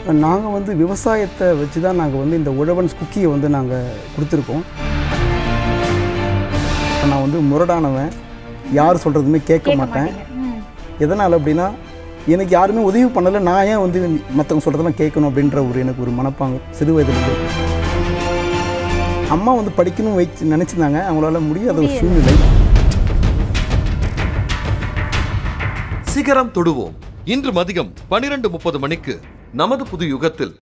நாங்கள் வந்து விவசாயத்தை வச்சு தான் நாங்கள் வந்து இந்த உழவன்ஸ் குக்கியை வந்து நாங்கள் கொடுத்துருக்கோம் நான் வந்து முரடானவன் யார் சொல்கிறதுமே கேட்க மாட்டேன் ம். எதனால் அப்படின்னா எனக்கு யாருமே உதவி பண்ணலை நான் ஏன் வந்து மற்றவங்க சொல்கிறதெல்லாம் கேட்கணும் அப்படின்ற ஒரு எனக்கு ஒரு மனப்பாங்க சிறு வயதுலேருந்து அம்மா வந்து படிக்கணும் வச்சு நினச்சிருந்தாங்க அவங்களால முடியாத ஒரு சூழ்நிலை சிகரம் தொடுவோம் இன்று மதியம் பனிரெண்டு முப்பது மணிக்கு நமது புது யுகத்தில்